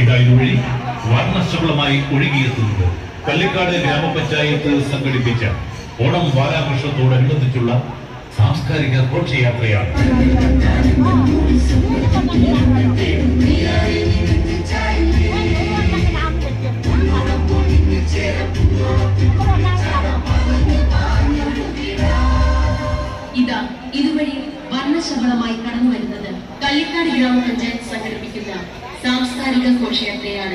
ഇതാ ഇതുവഴി വർണ്ണശബളമായി ഒഴുകിയെത്തുന്നത് കള്ളിക്കാട് ഗ്രാമപഞ്ചായത്ത് സംഘടിപ്പിച്ച ഓണം വാരാഘോഷത്തോടനുബന്ധിച്ചുള്ള സാംസ്കാരിക ഘോഷയാത്രയാണ് ഇതാ ഇതുവഴി വർണ്ണശബളമായി കടന്നു വരുന്നത് കള്ളിക്കാട് ഗ്രാമപഞ്ചായത്ത് സംഘടിപ്പിക്കുന്ന സാംസ്കാരിക ഘോഷയാത്രയാണ്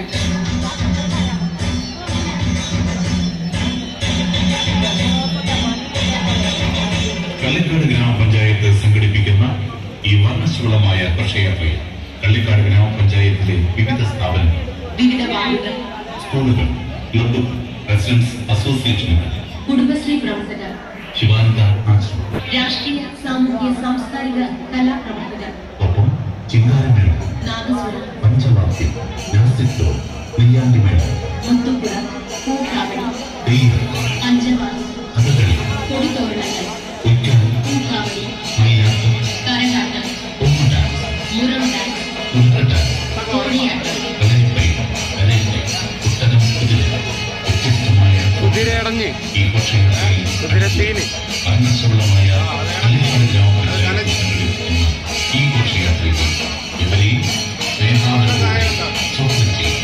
കള്ളിക്കാട് ഗ്രാമപഞ്ചായത്ത് സംഘടിപ്പിക്കുന്ന ഈ വർണ്ണശബളമായ ഘോഷയാത്രയിൽ കള്ളിക്കാട് ഗ്രാമപഞ്ചായത്തിലെ വിവിധ സ്ഥാപനങ്ങൾ വിവിധ വാർഡുകൾ സ്കൂളുകൾ ക്ലബ്ബുകൾ റെസിഡൻസ് അസോസിയേഷനുകൾ കുടുംബശ്രീ പ്രവർത്തകർ ശിവാനന്ദ ആശ്രമം രാഷ്ട്രീയ സാമൂഹ്യ സാംസ്കാരിക കലാപ്രവർത്തകർ ഒപ്പം ചിങ്കാരമേള നാദസ്വരം പഞ്ചവാദ്യം നാസിത്തോ നെയ്യാണ്ടിമേള മുത്തുകുള പൂക്കാവടി തെയ്യം പഞ്ചവാദി കഥകളി കൊടിത്തോരണങ്ങൾ ഒയ്ക്കാൽ പൂക്കാവടി മയിലാട്ടം കരകാട്ടം ഒമ്മ ഡാൻസ് മുറം ഡാൻസ് ഉൾക്ക ഡാൻസ് കോടിയാട്ടം കലരിപ്പൈ കലരിപ്പൈ കുട്ടകം കുതിര വ്യത്യസ്തമായ കുതിരയടഞ്ഞ് ഈ ഘോഷയാത്രയിൽ കുതിരത്തീന് വർണ്ണശബളമായ കള്ളിക്കാട് ഗ്രാമപഞ്ചായത്ത് സംഘടിപ്പിക്കുന്ന ഈ ഘോഷയാത്രയിൽ ഇവരെയും സ്നേഹാദരവോടെ ചോദ്യം ചെയ്യും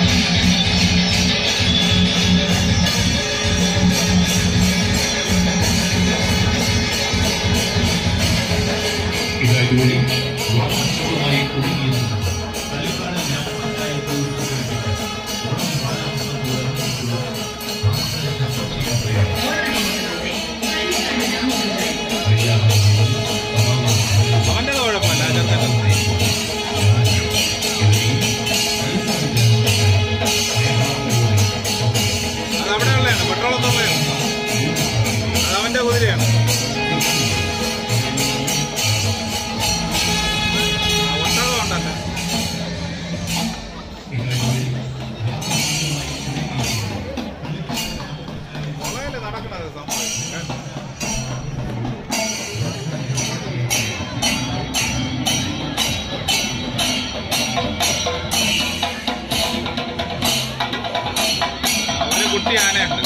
ഇതായതുവഴി വർണ്ണശബളമായി ഒഴുകിയെത്തുന്നത് കള്ളിക്കാട് ഗ്രാമപഞ്ചായത്ത് സംഘടിപ്പിച്ച ഓണം വാരാഘോഷത്തോടനുബന്ധിച്ചുള്ള സാംസ്കാരിക ഘോഷയാത്രയാണ് അവന്റെ കുഴപ്പമില്ല ആ ചെറുക്കൻ്റെ. അത് അവിടെ ഉള്ളതാണ് പെട്രോൾ ഒന്നുള്ളതാണ് അത് അവന്റെ കുതിരയാണ് ആ, ഒട്ടകം ഉണ്ടല്ലേ കൊളയില് നടക്കണത് സംഭവം കേട്ടോ. ഒരു കുട്ടി ആനയുണ്ട്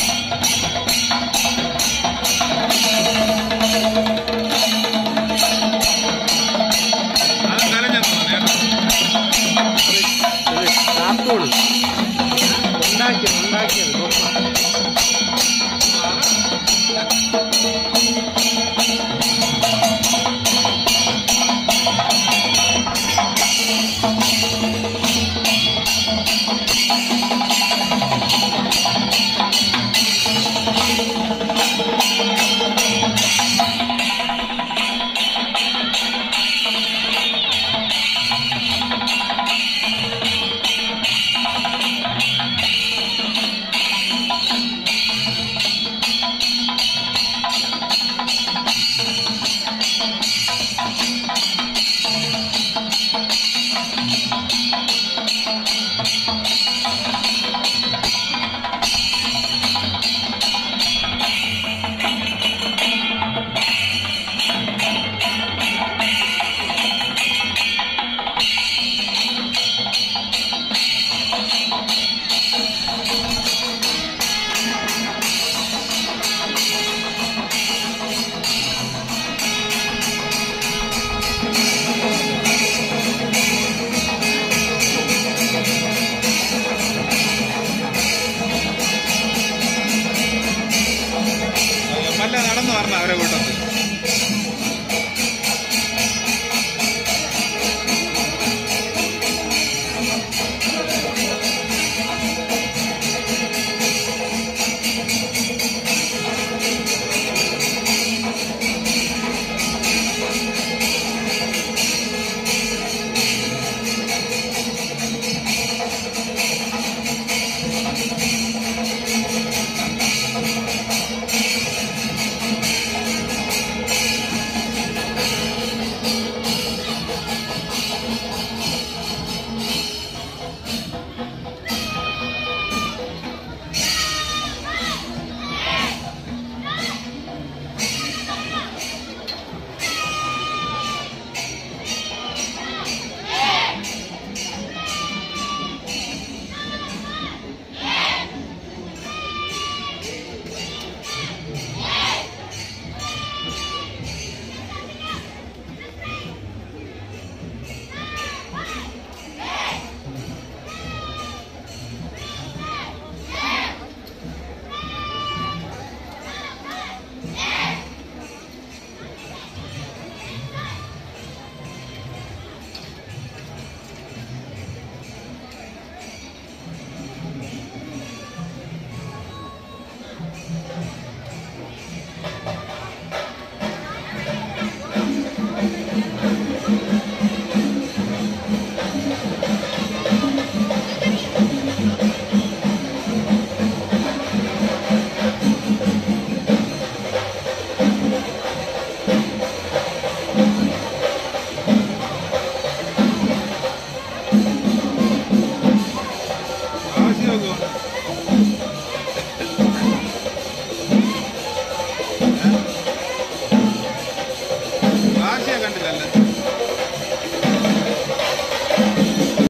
അത് കരഞ്ഞെന്നു കേട്ടോ കാർട്ടൂൺ